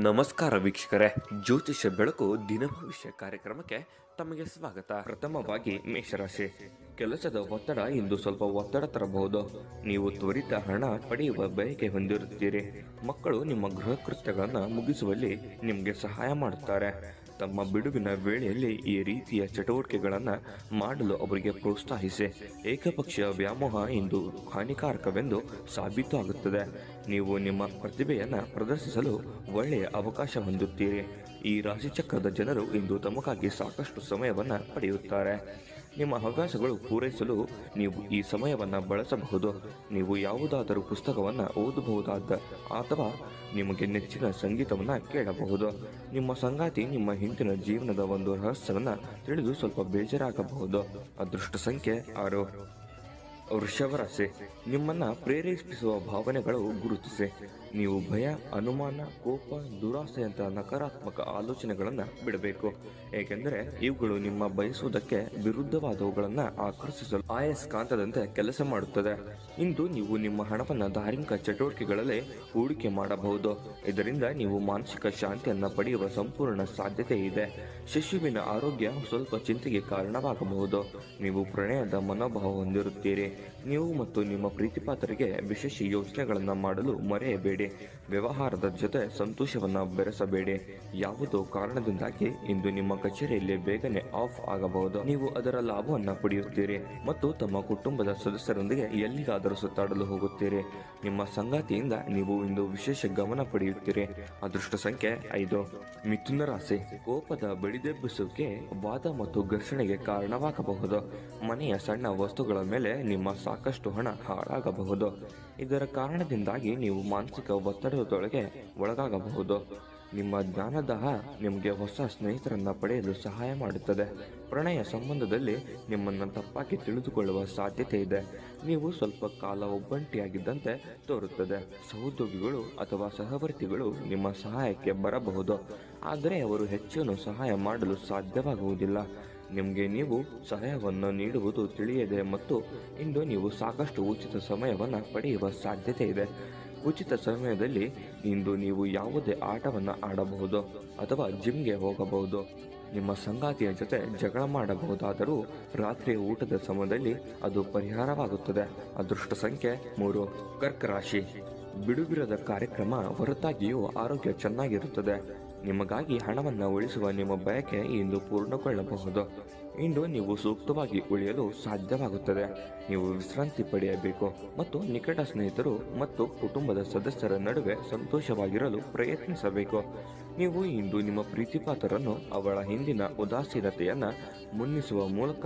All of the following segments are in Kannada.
ನಮಸ್ಕಾರ ವೀಕ್ಷಕರೇ ಜ್ಯೋತಿಷ್ಯ ಬೆಳಕು ದಿನ ಭವಿಷ್ಯ ಕಾರ್ಯಕ್ರಮಕ್ಕೆ ತಮಗೆ ಸ್ವಾಗತ ಪ್ರಥಮವಾಗಿ ಮೇಷರಾಶಿ ಕೆಲಸದ ಒತ್ತಡ ಇಂದು ಸ್ವಲ್ಪ ಒತ್ತಡ ತರಬಹುದು ನೀವು ತ್ವರಿತ ಹಣ ಪಡೆಯುವ ಬಯಕೆ ಹೊಂದಿರುತ್ತೀರಿ ಮಕ್ಕಳು ನಿಮ್ಮ ಗೃಹ ಕೃತ್ಯಗಳನ್ನು ಮುಗಿಸುವಲ್ಲಿ ನಿಮಗೆ ಸಹಾಯ ಮಾಡುತ್ತಾರೆ ತಮ್ಮ ಬಿಡುವಿನ ವೇಳೆಯಲ್ಲಿ ಈ ರೀತಿಯ ಚಟುವಟಿಕೆಗಳನ್ನು ಮಾಡಲು ಅವರಿಗೆ ಪ್ರೋತ್ಸಾಹಿಸಿ ಏಕಪಕ್ಷೀಯ ವ್ಯಾಮೋಹ ಇಂದು ಹಾನಿಕಾರಕವೆಂದು ಸಾಬೀತು ಆಗುತ್ತದೆ ನೀವು ನಿಮ್ಮ ಪ್ರತಿಭೆಯನ್ನು ಪ್ರದರ್ಶಿಸಲು ಒಳ್ಳೆಯ ಅವಕಾಶ ಹೊಂದುತ್ತೀರಿ ಈ ರಾಶಿಚಕ್ರದ ಜನರು ಇಂದು ತಮಗಾಗಿ ಸಾಕಷ್ಟು ಸಮಯವನ್ನು ಪಡೆಯುತ್ತಾರೆ ನಿಮ್ಮ ಹವ್ಯಾಸಗಳು ಪೂರೈಸಲು ನೀವು ಈ ಸಮಯವನ್ನು ಬಳಸಬಹುದು ನೀವು ಯಾವುದಾದರೂ ಪುಸ್ತಕವನ್ನು ಓದಬಹುದಾದ ಅಥವಾ ನಿಮಗೆ ನೆಚ್ಚಿನ ಸಂಗೀತವನ್ನು ಕೇಳಬಹುದು ನಿಮ್ಮ ಸಂಗಾತಿ ನಿಮ್ಮ ಹಿಂದಿನ ಜೀವನದ ಒಂದು ರಹಸ್ಯವನ್ನು ತಿಳಿದು ಸ್ವಲ್ಪ ಬೇಜಾರಾಗಬಹುದು ಅದೃಷ್ಟ ಸಂಖ್ಯೆ ಆರು ವೃಷಭ ರಾಶಿ ನಿಮ್ಮನ್ನ ಪ್ರೇರೇಪಿಸುವ ಭಾವನೆಗಳು ಗುರುತಿಸಿ ನೀವು ಭಯ ಅನುಮಾನ ಕೋಪ ದುರಾಸೆಯಂತ ನಕಾರಾತ್ಮಕ ಆಲೋಚನೆಗಳನ್ನು ಬಿಡಬೇಕು ಏಕೆಂದರೆ ಇವುಗಳು ನಿಮ್ಮ ಬಯಸುವುದಕ್ಕೆ ವಿರುದ್ಧವಾದವುಗಳನ್ನು ಆಕರ್ಷಿಸಲು ಆಯಸ್ಕಾಂತದಂತೆ ಕೆಲಸ ಮಾಡುತ್ತದೆ ಇಂದು ನೀವು ನಿಮ್ಮ ಹಣವನ್ನು ಧಾರ್ಮಿಕ ಚಟುವಟಿಕೆಗಳಲ್ಲಿ ಹೂಡಿಕೆ ಮಾಡಬಹುದು ಇದರಿಂದ ನೀವು ಮಾನಸಿಕ ಶಾಂತಿಯನ್ನು ಪಡೆಯುವ ಸಂಪೂರ್ಣ ಸಾಧ್ಯತೆ ಇದೆ ಶಿಶುವಿನ ಆರೋಗ್ಯ ಸ್ವಲ್ಪ ಚಿಂತೆಗೆ ಕಾರಣವಾಗಬಹುದು ನೀವು ಪ್ರಣಯದ ಮನೋಭಾವ ಹೊಂದಿರುತ್ತೀರಿ ನೀವು ಮತ್ತು ನಿಮ್ಮ ಪ್ರೀತಿಪಾತ್ರರಿಗೆ ವಿಶೇಷ ಯೋಜನೆಗಳನ್ನು ಮಾಡಲು ಮರೆಯಬೇಡಿ ವ್ಯವಹಾರದ ಜೊತೆ ಸಂತೋಷವನ್ನು ಬೆರೆಸಬೇಡಿ ಯಾವುದೋ ಕಾರಣದಿಂದಾಗಿ ಇಂದು ನಿಮ್ಮ ಕಚೇರಿಯಲ್ಲಿ ಬೇಗನೆ ಆಫ್ ಆಗಬಹುದು ನೀವು ಅದರ ಲಾಭವನ್ನು ಪಡೆಯುತ್ತೀರಿ ಮತ್ತು ತಮ್ಮ ಕುಟುಂಬದ ಸದಸ್ಯರೊಂದಿಗೆ ಎಲ್ಲಿಗಾದರೂ ಸುತ್ತಾಡಲು ಹೋಗುತ್ತೀರಿ ನಿಮ್ಮ ಸಂಗಾತಿಯಿಂದ ನೀವು ಇಂದು ವಿಶೇಷ ಗಮನ ಪಡೆಯುತ್ತೀರಿ ಅದೃಷ್ಟ ಸಂಖ್ಯೆ ಐದು ಮಿಥುನ ರಾಶಿ ಕೋಪದ ಬಡಿದೆಬ್ಬಿಸುವಿಕೆ ವಾದ ಮತ್ತು ಘರ್ಷಣೆಗೆ ಕಾರಣವಾಗಬಹುದು ಮನೆಯ ಸಣ್ಣ ವಸ್ತುಗಳ ಮೇಲೆ ನಿಮ್ಮ ಸಾಕಷ್ಟು ಹಣ ಹಾಳಾಗಬಹುದು ಇದರ ಕಾರಣದಿಂದಾಗಿ ನೀವು ಮಾನಸಿಕ ಒತ್ತಡದೊಳಗೆ ಒಳಗಾಗಬಹುದು ನಿಮ್ಮ ಜ್ಞಾನದಾಹ ನಿಮಗೆ ಹೊಸ ಸ್ನೇಹಿತರನ್ನ ಪಡೆಯಲು ಸಹಾಯ ಮಾಡುತ್ತದೆ ಪ್ರಣಯ ಸಂಬಂಧದಲ್ಲಿ ನಿಮ್ಮನ್ನು ತಪ್ಪಾಗಿ ತಿಳಿದುಕೊಳ್ಳುವ ಸಾಧ್ಯತೆ ಇದೆ ನೀವು ಸ್ವಲ್ಪ ಕಾಲ ಒಬ್ಬಂಟಿಯಾಗಿದ್ದಂತೆ ತೋರುತ್ತದೆ ಸಹೋದ್ಯೋಗಿಗಳು ಅಥವಾ ಸಹವರ್ತಿಗಳು ನಿಮ್ಮ ಸಹಾಯಕ್ಕೆ ಬರಬಹುದು ಆದರೆ ಅವರು ಹೆಚ್ಚೇನು ಸಹಾಯ ಮಾಡಲು ಸಾಧ್ಯವಾಗುವುದಿಲ್ಲ ನಿಮಗೆ ನೀವು ಸಹಾಯವನ್ನು ನೀಡುವುದು ತಿಳಿಯದೆ ಮತ್ತು ಇಂದು ನೀವು ಸಾಕಷ್ಟು ಉಚಿತ ಸಮಯವನ್ನು ಪಡೆಯುವ ಸಾಧ್ಯತೆ ಇದೆ ಉಚಿತ ಸಮಯದಲ್ಲಿ ಇಂದು ನೀವು ಯಾವುದೇ ಆಟವನ್ನು ಆಡಬಹುದು ಅಥವಾ ಜಿಮ್ಗೆ ಹೋಗಬಹುದು ನಿಮ್ಮ ಸಂಗಾತಿಯ ಜೊತೆ ಜಗಳ ಮಾಡಬಹುದಾದರೂ ರಾತ್ರಿಯ ಊಟದ ಸಮಯದಲ್ಲಿ ಅದು ಪರಿಹಾರವಾಗುತ್ತದೆ ಅದೃಷ್ಟ ಸಂಖ್ಯೆ ಮೂರು ಕರ್ಕ ರಾಶಿ ಬಿಡುಬಿರದ ಕಾರ್ಯಕ್ರಮ ಹೊರತಾಗಿಯೂ ಆರೋಗ್ಯ ಚೆನ್ನಾಗಿರುತ್ತದೆ ನಿಮಗಾಗಿ ಹಣವನ್ನು ಉಳಿಸುವ ನಿಮ್ಮ ಬಯಕೆ ಇಂದು ಪೂರ್ಣಗೊಳ್ಳಬಹುದು ಇಂದು ನೀವು ಸೂಕ್ತವಾಗಿ ಉಳಿಯಲು ಸಾಧ್ಯವಾಗುತ್ತದೆ ನೀವು ವಿಶ್ರಾಂತಿ ಪಡೆಯಬೇಕು ಮತ್ತು ನಿಕಟ ಸ್ನೇಹಿತರು ಮತ್ತು ಕುಟುಂಬದ ಸದಸ್ಯರ ನಡುವೆ ಸಂತೋಷವಾಗಿರಲು ಪ್ರಯತ್ನಿಸಬೇಕು ನೀವು ಇಂದು ನಿಮ್ಮ ಪ್ರೀತಿಪಾತ್ರರನ್ನು ಅವಳ ಹಿಂದಿನ ಉದಾಸೀನತೆಯನ್ನು ಮುನ್ನಿಸುವ ಮೂಲಕ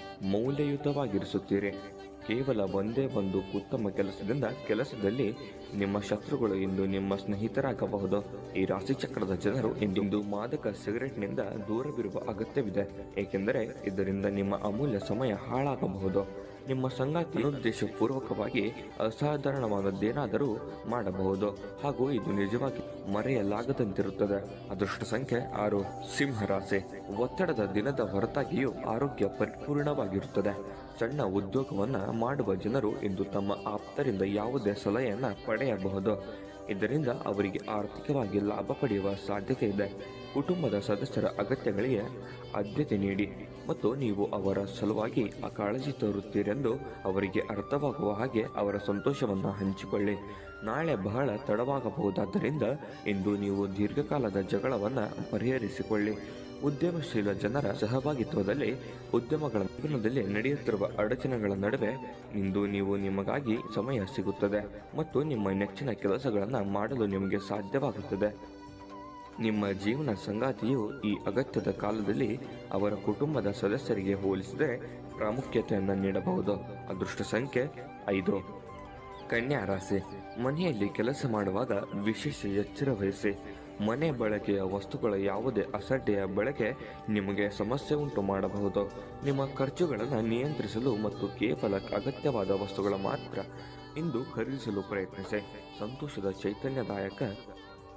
ಮೌಲ್ಯಯುತವಾಗಿರಿಸುತ್ತೀರಿ ಕೇವಲ ಒಂದೇ ಒಂದು ಉತ್ತಮ ಕೆಲಸದಿಂದ ಕೆಲಸದಲ್ಲಿ ನಿಮ್ಮ ಶತ್ರುಗಳು ಇಂದು ನಿಮ್ಮ ಸ್ನೇಹಿತರಾಗಬಹುದು ಈ ರಾಶಿಚಕ್ರದ ಜನರು ಇಂದು ಮಾದಕ ಸಿಗರೆಟ್ನಿಂದ ದೂರವಿರುವ ಅಗತ್ಯವಿದೆ ಏಕೆಂದರೆ ಇದರಿಂದ ನಿಮ್ಮ ಅಮೂಲ್ಯ ಸಮಯ ಹಾಳಾಗಬಹುದು ನಿಮ್ಮ ಸಂಗಾತಿ ಉದ್ದೇಶಪೂರ್ವಕವಾಗಿ ಅಸಾಧಾರಣವಾದದ್ದೇನಾದರೂ ಮಾಡಬಹುದು ಹಾಗೂ ಇದು ನಿಜವಾಗಿ ಮರೆಯಲಾಗದಂತಿರುತ್ತದೆ ಅದೃಷ್ಟ ಸಂಖ್ಯೆ ಆರು ಸಿಂಹರಾಶಿ ಒತ್ತಡದ ದಿನದ ಹೊರತಾಗಿಯೂ ಆರೋಗ್ಯ ಪರಿಪೂರ್ಣವಾಗಿರುತ್ತದೆ ಸಣ್ಣ ಉದ್ಯೋಗವನ್ನ ಮಾಡುವ ಜನರು ಇಂದು ತಮ್ಮ ಆಪ್ತರಿಂದ ಯಾವುದೇ ಸಲಹೆಯನ್ನ ಪಡೆಯಬಹುದು ಇದರಿಂದ ಅವರಿಗೆ ಆರ್ಥಿಕವಾಗಿ ಲಾಭ ಪಡೆಯುವ ಸಾಧ್ಯತೆ ಇದೆ ಕುಟುಂಬದ ಸದಸ್ಯರ ಅಗತ್ಯಗಳಿಗೆ ಆದ್ಯತೆ ನೀಡಿ ಮತ್ತು ನೀವು ಅವರ ಸಲುವಾಗಿ ಕಾಳಜಿ ತೋರುತ್ತೀರೆಂದು ಅವರಿಗೆ ಅರ್ಥವಾಗುವ ಹಾಗೆ ಅವರ ಸಂತೋಷವನ್ನು ಹಂಚಿಕೊಳ್ಳಿ ನಾಳೆ ಬಹಳ ತಡವಾಗಬಹುದಾದ್ದರಿಂದ ಇಂದು ನೀವು ದೀರ್ಘಕಾಲದ ಜಗಳವನ್ನು ಪರಿಹರಿಸಿಕೊಳ್ಳಿ ಉದ್ಯಮಶೀಲ ಜನರ ಸಹಭಾಗಿತ್ವದಲ್ಲಿ ಉದ್ಯಮಗಳ ಜೀವನದಲ್ಲಿ ನಡೆಯುತ್ತಿರುವ ಅಡಚಣೆಗಳ ನಡುವೆ ಇಂದು ನೀವು ನಿಮಗಾಗಿ ಸಮಯ ಸಿಗುತ್ತದೆ ಮತ್ತು ನಿಮ್ಮ ನೆಚ್ಚಿನ ಕೆಲಸಗಳನ್ನು ಮಾಡಲು ನಿಮಗೆ ಸಾಧ್ಯವಾಗುತ್ತದೆ ನಿಮ್ಮ ಜೀವನ ಸಂಗಾತಿಯು ಈ ಅಗತ್ಯದ ಕಾಲದಲ್ಲಿ ಅವರ ಕುಟುಂಬದ ಸದಸ್ಯರಿಗೆ ಹೋಲಿಸಿದರೆ ಪ್ರಾಮುಖ್ಯತೆಯನ್ನು ನೀಡಬಹುದು ಅದೃಷ್ಟ ಸಂಖ್ಯೆ ಐದು ಕನ್ಯಾ ರಾಶಿ ಮನೆಯಲ್ಲಿ ಕೆಲಸ ಮಾಡುವಾಗ ವಿಶೇಷ ಎಚ್ಚರ ವಹಿಸಿ ಮನೆ ಬಳಕೆಯ ವಸ್ತುಗಳ ಯಾವುದೇ ಅಸಡ್ಡೆಯ ಬಳಕೆ ನಿಮಗೆ ಸಮಸ್ಯೆ ಉಂಟು ಮಾಡಬಹುದು ನಿಮ್ಮ ಖರ್ಚುಗಳನ್ನು ನಿಯಂತ್ರಿಸಲು ಮತ್ತು ಕೇವಲ ಅಗತ್ಯವಾದ ವಸ್ತುಗಳ ಮಾತ್ರ ಇಂದು ಖರೀದಿಸಲು ಪ್ರಯತ್ನಿಸಿ ಸಂತೋಷದ ಚೈತನ್ಯದಾಯಕ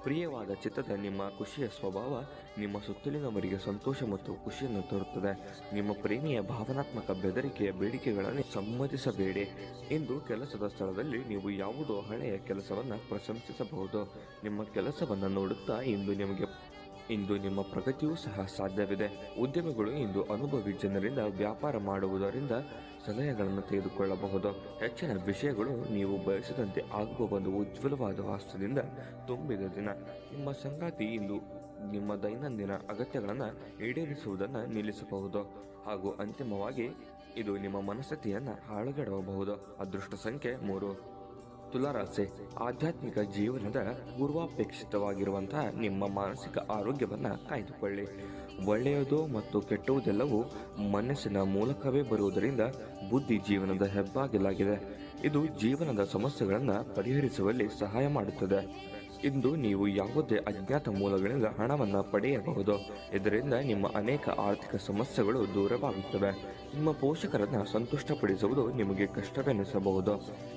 ಪ್ರಿಯವಾದ ಚಿತ್ತದ ನಿಮ್ಮ ಖುಷಿಯ ಸ್ವಭಾವ ನಿಮ್ಮ ಸುತ್ತಲಿನವರಿಗೆ ಸಂತೋಷ ಮತ್ತು ಖುಷಿಯನ್ನು ತರುತ್ತದೆ ನಿಮ್ಮ ಪ್ರೇಮಿಯ ಭಾವನಾತ್ಮಕ ಬೆದರಿಕೆಯ ಬೇಡಿಕೆಗಳನ್ನು ಸಮ್ಮತಿಸಬೇಡಿ ಇಂದು ಕೆಲಸದ ಸ್ಥಳದಲ್ಲಿ ನೀವು ಯಾವುದೋ ಹಳೆಯ ಕೆಲಸವನ್ನು ಪ್ರಶಂಸಿಸಬಹುದು ನಿಮ್ಮ ಕೆಲಸವನ್ನು ನೋಡುತ್ತಾ ಇಂದು ನಿಮಗೆ ಇಂದು ನಿಮ್ಮ ಪ್ರಗತಿಯೂ ಸಹ ಸಾಧ್ಯವಿದೆ ಉದ್ಯಮಿಗಳು ಇಂದು ಅನುಭವಿ ಜನರಿಂದ ವ್ಯಾಪಾರ ಮಾಡುವುದರಿಂದ ಸಲಹೆಗಳನ್ನು ತೆಗೆದುಕೊಳ್ಳಬಹುದು ಹೆಚ್ಚಿನ ವಿಷಯಗಳು ನೀವು ಬಯಸಿದಂತೆ ಆಗುವ ಒಂದು ಉಜ್ವಲವಾದ ವಾಸ್ತದಿಂದ ತುಂಬಿದ ದಿನ ನಿಮ್ಮ ಸಂಗಾತಿ ಇಂದು ನಿಮ್ಮ ದೈನಂದಿನ ಅಗತ್ಯಗಳನ್ನು ಈಡೇರಿಸುವುದನ್ನು ನಿಲ್ಲಿಸಬಹುದು ಹಾಗೂ ಅಂತಿಮವಾಗಿ ಇದು ನಿಮ್ಮ ಮನಸ್ಥಿತಿಯನ್ನು ಹಾಳುಗೆಡವಬಹುದು ಅದೃಷ್ಟ ಸಂಖ್ಯೆ ಮೂರು ತುಲಾರಾಸೆ ಆಧ್ಯಾತ್ಮಿಕ ಜೀವನದ ಪೂರ್ವಾಪೇಕ್ಷಿತವಾಗಿರುವಂತಹ ನಿಮ್ಮ ಮಾನಸಿಕ ಆರೋಗ್ಯವನ್ನು ಕಾಯ್ದುಕೊಳ್ಳಿ ಒಳ್ಳೆಯದು ಮತ್ತು ಕೆಟ್ಟುವುದೆಲ್ಲವೂ ಮನಸ್ಸಿನ ಮೂಲಕವೇ ಬರುವುದರಿಂದ ಬುದ್ಧಿ ಜೀವನದ ಹೆಬ್ಬಾಗಿಲಾಗಿದೆ ಇದು ಜೀವನದ ಸಮಸ್ಯೆಗಳನ್ನು ಪರಿಹರಿಸುವಲ್ಲಿ ಸಹಾಯ ಮಾಡುತ್ತದೆ ಇಂದು ನೀವು ಯಾವುದೇ ಅಜ್ಞಾತ ಮೂಲಗಳಿಂದ ಹಣವನ್ನು ಪಡೆಯಬಹುದು ಇದರಿಂದ ನಿಮ್ಮ ಅನೇಕ ಆರ್ಥಿಕ ಸಮಸ್ಯೆಗಳು ದೂರವಾಗುತ್ತವೆ ನಿಮ್ಮ ಪೋಷಕರನ್ನು ಸಂತುಷ್ಟಪಡಿಸುವುದು ನಿಮಗೆ ಕಷ್ಟವೆನಿಸಬಹುದು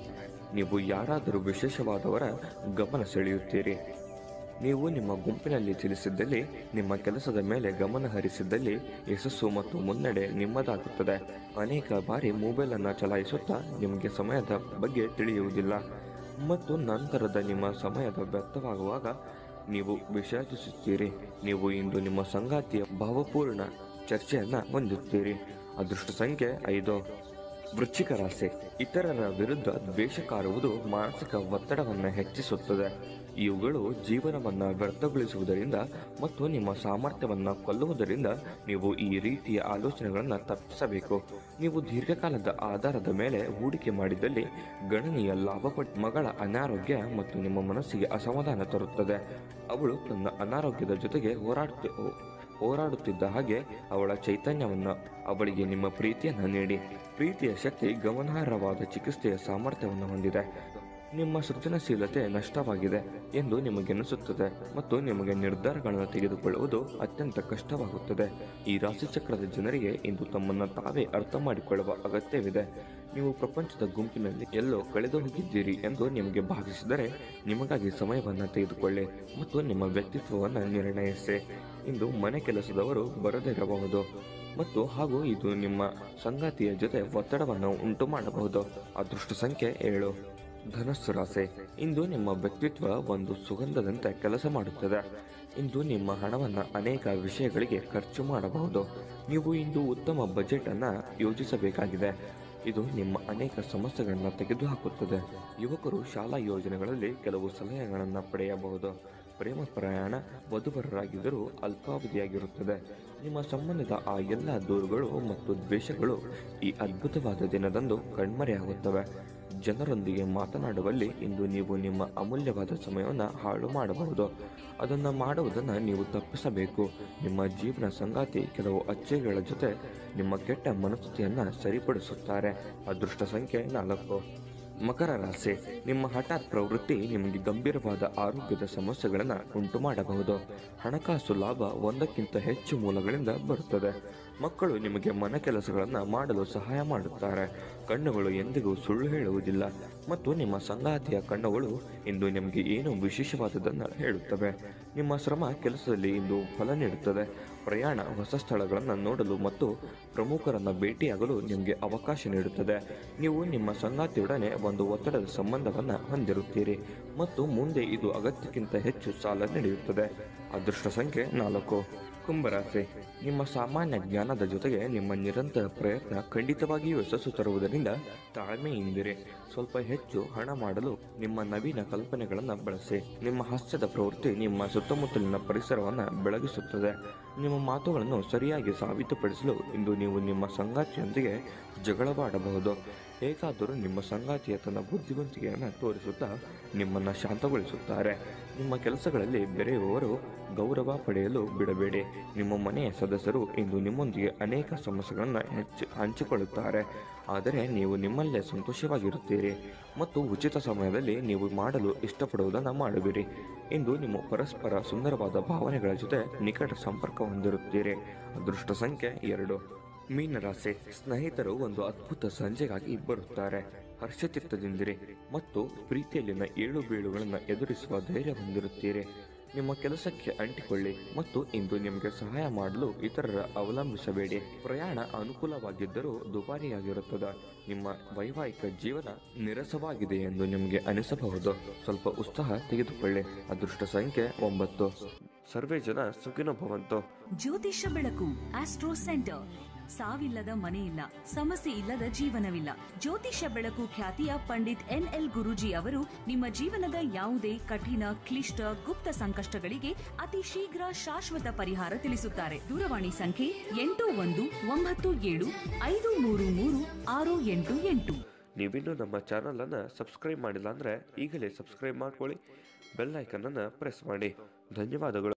ನೀವು ಯಾರಾದರೂ ವಿಶೇಷವಾದವರ ಗಮನ ಸೆಳೆಯುತ್ತೀರಿ ನೀವು ನಿಮ್ಮ ಗುಂಪಿನಲ್ಲಿ ತಿಳಿಸಿದ್ದಲ್ಲಿ ನಿಮ್ಮ ಕೆಲಸದ ಮೇಲೆ ಗಮನ ಹರಿಸಿದ್ದಲ್ಲಿ ಯಶಸ್ಸು ಮತ್ತು ಮುನ್ನಡೆ ನಿಮ್ಮದಾಗುತ್ತದೆ ಅನೇಕ ಬಾರಿ ಮೊಬೈಲನ್ನು ಚಲಾಯಿಸುತ್ತಾ ನಿಮಗೆ ಸಮಯದ ಬಗ್ಗೆ ತಿಳಿಯುವುದಿಲ್ಲ ಮತ್ತು ನಂತರದ ನಿಮ್ಮ ಸಮಯದ ವ್ಯರ್ಥವಾಗುವಾಗ ನೀವು ವಿಷಾದಿಸುತ್ತೀರಿ ನೀವು ಇಂದು ನಿಮ್ಮ ಸಂಗಾತಿಯ ಭಾವಪೂರ್ಣ ಚರ್ಚೆಯನ್ನು ಹೊಂದುತ್ತೀರಿ ಅದೃಷ್ಟ ಸಂಖ್ಯೆ ಐದು ವೃಶ್ಚಿಕ ರಾಶಿ ಇತರರ ವಿರುದ್ಧ ದ್ವೇಷ ಕಾರುವುದು ಮಾನಸಿಕ ಒತ್ತಡವನ್ನು ಹೆಚ್ಚಿಸುತ್ತದೆ ಇವುಗಳು ಜೀವನವನ್ನು ವ್ಯರ್ಥಗೊಳಿಸುವುದರಿಂದ ಮತ್ತು ನಿಮ್ಮ ಸಾಮರ್ಥ್ಯವನ್ನು ಕೊಲ್ಲುವುದರಿಂದ ನೀವು ಈ ರೀತಿಯ ಆಲೋಚನೆಗಳನ್ನು ತಪ್ಪಿಸಬೇಕು ನೀವು ದೀರ್ಘಕಾಲದ ಆಧಾರದ ಮೇಲೆ ಹೂಡಿಕೆ ಮಾಡಿದಲ್ಲಿ ಗಣನೀಯ ಲಾಭ ಪಡ್ ಮಗಳ ಅನಾರೋಗ್ಯ ಮತ್ತು ನಿಮ್ಮ ಮನಸ್ಸಿಗೆ ಅಸಮಾಧಾನ ತರುತ್ತದೆ ಅವಳು ತನ್ನ ಅನಾರೋಗ್ಯದ ಜೊತೆಗೆ ಹೋರಾಡುತ್ತ ಹೋರಾಡುತ್ತಿದ್ದ ಹಾಗೆ ಅವಳ ಚೈತನ್ಯವನ್ನು ಅವಳಿಗೆ ನಿಮ್ಮ ಪ್ರೀತಿಯನ್ನು ನೀಡಿ ಪ್ರೀತಿಯ ಶಕ್ತಿ ಗಮನಾರ್ಹವಾದ ಚಿಕಿತ್ಸೆಯ ಸಾಮರ್ಥ್ಯವನ್ನು ಹೊಂದಿದೆ ನಿಮ್ಮ ಸೃಜನಶೀಲತೆ ನಷ್ಟವಾಗಿದೆ ಎಂದು ನಿಮಗೆನಿಸುತ್ತದೆ ಮತ್ತು ನಿಮಗೆ ನಿರ್ಧಾರಗಳನ್ನು ತೆಗೆದುಕೊಳ್ಳುವುದು ಅತ್ಯಂತ ಕಷ್ಟವಾಗುತ್ತದೆ ಈ ರಾಶಿಚಕ್ರದ ಜನರಿಗೆ ಇಂದು ತಮ್ಮನ್ನು ತಾವೇ ಅರ್ಥ ಮಾಡಿಕೊಳ್ಳುವ ಅಗತ್ಯವಿದೆ ನೀವು ಪ್ರಪಂಚದ ಗುಂಪಿನಲ್ಲಿ ಎಲ್ಲೋ ಕಳೆದು ಹೋಗಿದ್ದೀರಿ ಎಂದು ನಿಮಗೆ ಭಾವಿಸಿದರೆ ನಿಮಗಾಗಿ ಸಮಯವನ್ನು ತೆಗೆದುಕೊಳ್ಳಿ ಮತ್ತು ನಿಮ್ಮ ವ್ಯಕ್ತಿತ್ವವನ್ನು ನಿರ್ಣಯಿಸಿ ಇಂದು ಮನೆ ಕೆಲಸದವರು ಬರದಿರಬಹುದು ಮತ್ತು ಹಾಗೂ ಇದು ನಿಮ್ಮ ಸಂಗಾತಿಯ ಜೊತೆ ಒತ್ತಡವನ್ನು ಉಂಟು ಮಾಡಬಹುದು ಅದೃಷ್ಟ ಸಂಖ್ಯೆ ಏಳು ಧನಸ್ಸು ರಾಶಿ ಇಂದು ನಿಮ್ಮ ವ್ಯಕ್ತಿತ್ವ ಒಂದು ಸುಗಂಧದಂತೆ ಕೆಲಸ ಮಾಡುತ್ತದೆ ಇಂದು ನಿಮ್ಮ ಹಣವನ್ನು ಅನೇಕ ವಿಷಯಗಳಿಗೆ ಖರ್ಚು ಮಾಡಬಹುದು ನೀವು ಇಂದು ಉತ್ತಮ ಬಜೆಟ್ ಅನ್ನು ಯೋಜಿಸಬೇಕಾಗಿದೆ ಇದು ನಿಮ್ಮ ಅನೇಕ ಸಮಸ್ಯೆಗಳನ್ನು ತೆಗೆದುಹಾಕುತ್ತದೆ ಯುವಕರು ಶಾಲಾ ಯೋಜನೆಗಳಲ್ಲಿ ಕೆಲವು ಸಲಹೆಗಳನ್ನು ಪಡೆಯಬಹುದು ಪ್ರೇಮ ಪ್ರಯಾಣ ವಧುವರರಾಗಿದ್ದರೂ ಅಲ್ಪಾವಧಿಯಾಗಿರುತ್ತದೆ ನಿಮ್ಮ ಸಂಬಂಧದ ಆ ಎಲ್ಲ ದೂರುಗಳು ಮತ್ತು ದ್ವೇಷಗಳು ಈ ಅದ್ಭುತವಾದ ದಿನದಂದು ಕಣ್ಮರೆಯಾಗುತ್ತವೆ ಜನರೊಂದಿಗೆ ಮಾತನಾಡುವಲ್ಲಿ ಇಂದು ನೀವು ನಿಮ್ಮ ಅಮೂಲ್ಯವಾದ ಸಮಯವನ್ನು ಹಾಳು ಮಾಡಬಹುದು ಅದನ್ನು ಮಾಡುವುದನ್ನು ನೀವು ತಪ್ಪಿಸಬೇಕು ನಿಮ್ಮ ಜೀವನ ಸಂಗಾತಿ ಕೆಲವು ಅಚ್ಚರಿಗಳ ಜೊತೆ ನಿಮ್ಮ ಕೆಟ್ಟ ಮನಸ್ಥಿತಿಯನ್ನು ಸರಿಪಡಿಸುತ್ತಾರೆ ಅದೃಷ್ಟ ಸಂಖ್ಯೆ ನಾಲ್ಕು ಮಕರ ರಾಶಿ ನಿಮ್ಮ ಹಠಾತ್ ಪ್ರವೃತ್ತಿ ನಿಮಗೆ ಗಂಭೀರವಾದ ಆರೋಗ್ಯದ ಸಮಸ್ಯೆಗಳನ್ನು ಉಂಟು ಮಾಡಬಹುದು ಹಣಕಾಸು ಲಾಭ ಒಂದಕ್ಕಿಂತ ಹೆಚ್ಚು ಮೂಲಗಳಿಂದ ಬರುತ್ತದೆ ಮಕ್ಕಳು ನಿಮಗೆ ಮನೆ ಕೆಲಸಗಳನ್ನು ಮಾಡಲು ಸಹಾಯ ಮಾಡುತ್ತಾರೆ ಕಣ್ಣುಗಳು ಎಂದಿಗೂ ಸುಳ್ಳು ಹೇಳುವುದಿಲ್ಲ ಮತ್ತು ನಿಮ್ಮ ಸಂಗಾತಿಯ ಕಣ್ಣುಗಳು ಇಂದು ನಿಮಗೆ ಏನು ವಿಶೇಷವಾದದನ್ನು ಹೇಳುತ್ತವೆ ನಿಮ್ಮ ಶ್ರಮ ಕೆಲಸದಲ್ಲಿ ಇಂದು ಫಲ ನೀಡುತ್ತದೆ ಪ್ರಯಾಣ ಹೊಸ ಸ್ಥಳಗಳನ್ನು ನೋಡಲು ಮತ್ತು ಪ್ರಮುಖರನ್ನು ಭೇಟಿಯಾಗಲು ನಿಮಗೆ ಅವಕಾಶ ನೀಡುತ್ತದೆ ನೀವು ನಿಮ್ಮ ಸಂಗಾತಿಯೊಡನೆ ಒಂದು ಒತ್ತಡದ ಸಂಬಂಧವನ್ನು ಹೊಂದಿರುತ್ತೀರಿ ಮತ್ತು ಮುಂದೆ ಇದು ಅಗತ್ಯಕ್ಕಿಂತ ಹೆಚ್ಚು ಸಾಲ ನಡೆಯುತ್ತದೆ ಅದೃಷ್ಟ ಸಂಖ್ಯೆ ನಾಲ್ಕು ಕುಂಭರಾಶಿ ನಿಮ್ಮ ಸಾಮಾನ್ಯ ಜ್ಞಾನದ ಜೊತೆಗೆ ನಿಮ್ಮ ನಿರಂತರ ಪ್ರಯತ್ನ ಖಂಡಿತವಾಗಿಯೂ ಯಶಸ್ಸು ತರುವುದರಿಂದ ತಾಳ್ಮೆಯಿಂದಿರಿ ಸ್ವಲ್ಪ ಹೆಚ್ಚು ಹಣ ಮಾಡಲು ನಿಮ್ಮ ನವೀನ ಕಲ್ಪನೆಗಳನ್ನು ಬಳಸಿ ನಿಮ್ಮ ಹಾಸ್ಯದ ಪ್ರವೃತ್ತಿ ನಿಮ್ಮ ಸುತ್ತಮುತ್ತಲಿನ ಪರಿಸರವನ್ನು ಬೆಳಗಿಸುತ್ತದೆ ನಿಮ್ಮ ಮಾತುಗಳನ್ನು ಸರಿಯಾಗಿ ಸಾಬೀತುಪಡಿಸಲು ಇಂದು ನೀವು ನಿಮ್ಮ ಸಂಗಾತಿಯೊಂದಿಗೆ ಜಗಳವಾಡಬಹುದು ಹೇಗಾದರೂ ನಿಮ್ಮ ಸಂಗಾತಿಯ ತನ್ನ ಬುದ್ಧಿವಂತಿಕೆಯನ್ನು ತೋರಿಸುತ್ತಾ ನಿಮ್ಮನ್ನು ಶಾಂತಗೊಳಿಸುತ್ತಾರೆ ನಿಮ್ಮ ಕೆಲಸಗಳಲ್ಲಿ ಬೆರೆಯುವವರು ಗೌರವ ಪಡೆಯಲು ಬಿಡಬೇಡಿ ನಿಮ್ಮ ಮನೆಯ ಸದಸ್ಯರು ಇಂದು ನಿಮ್ಮೊಂದಿಗೆ ಅನೇಕ ಸಮಸ್ಯೆಗಳನ್ನು ಹೆಚ್ಚು ಹಂಚಿಕೊಳ್ಳುತ್ತಾರೆ ಆದರೆ ನೀವು ನಿಮ್ಮಲ್ಲೇ ಸಂತೋಷವಾಗಿರುತ್ತೀರಿ ಮತ್ತು ಉಚಿತ ಸಮಯದಲ್ಲಿ ನೀವು ಮಾಡಲು ಇಷ್ಟಪಡುವುದನ್ನು ಮಾಡುವಿರಿ ಇಂದು ನಿಮ್ಮ ಪರಸ್ಪರ ಸುಂದರವಾದ ಭಾವನೆಗಳ ಜೊತೆ ನಿಕಟ ಸಂಪರ್ಕ ಹೊಂದಿರುತ್ತೀರಿ ಅದೃಷ್ಟ ಸಂಖ್ಯೆ ಎರಡು ಮೀನರಾಶಿ ಸ್ನೇಹಿತರು ಒಂದು ಅದ್ಭುತ ಸಂಜೆಗಾಗಿ ಬರುತ್ತಾರೆ ಹರ್ಷಚಿತ್ತದಿಂದಿರಿ ಮತ್ತು ಪ್ರೀತಿಯಲ್ಲಿನ ಏಳು ಬೀಳುಗಳನ್ನು ಎದುರಿಸುವ ಧೈರ್ಯ ಹೊಂದಿರುತ್ತೀರಿ ನಿಮ್ಮ ಕೆಲಸಕ್ಕೆ ಅಂಟಿಕೊಳ್ಳಿ ಮತ್ತು ಇಂದು ನಿಮಗೆ ಸಹಾಯ ಮಾಡಲು ಇತರರ ಅವಲಂಬಿಸಬೇಡಿ ಪ್ರಯಾಣ ಅನುಕೂಲವಾಗಿದ್ದರೂ ದುಬಾರಿಯಾಗಿರುತ್ತದೆ ನಿಮ್ಮ ವೈವಾಹಿಕ ಜೀವನ ನೀರಸವಾಗಿದೆ ಎಂದು ನಿಮಗೆ ಅನಿಸಬಹುದು ಸ್ವಲ್ಪ ಉತ್ಸಾಹ ತೆಗೆದುಕೊಳ್ಳಿ ಅದೃಷ್ಟ ಸಂಖ್ಯೆ ಒಂಬತ್ತು ಸರ್ವೇ ಜನ ಸುಖಿನೋ ಭವಂತು ಜ್ಯೋತಿಷ್ಯ ಬೆಳಕು ಆಸ್ಟ್ರೋ ಸೆಂಟರ್ ಸಾವಿಲ್ಲದ ಮನೆಯಿಲ್ಲ ಸಮಸ್ಯೆ ಇಲ್ಲದ ಜೀವನವಿಲ್ಲ ಜ್ಯೋತಿಷ್ಯ ಬೆಳಕು ಖ್ಯಾತಿಯ ಪಂಡಿತ್ ಎನ್ ಎಲ್ ಗುರೂಜಿ ಅವರು ನಿಮ್ಮ ಜೀವನದ ಯಾವುದೇ ಕಠಿಣ ಕ್ಲಿಷ್ಟ ಗುಪ್ತ ಸಂಕಷ್ಟಗಳಿಗೆ ಅತಿ ಶೀಘ್ರ ಶಾಶ್ವತ ಪರಿಹಾರ ತಿಳಿಸುತ್ತಾರೆ ದೂರವಾಣಿ ಸಂಖ್ಯೆ ಎಂಟು ಒಂದು ಒಂಬತ್ತು ಏಳು ಐದು ಮೂರು ಮೂರು ಆರು ಎಂಟು ಎಂಟು ನೀವಿನ್ನೂ ನಮ್ಮ ಚಾನಲನ್ನು ಸಬ್ಸ್ಕ್ರೈಬ್ ಮಾಡಿಲ್ಲ ಅಂದರೆ ಈಗಲೇ ಸಬ್ಸ್ಕ್ರೈಬ್ ಮಾಡ್ಕೊಳ್ಳಿ ಬೆಲ್ ಐಕನನ್ನು ಪ್ರೆಸ್ ಮಾಡಿ ಧನ್ಯವಾದಗಳು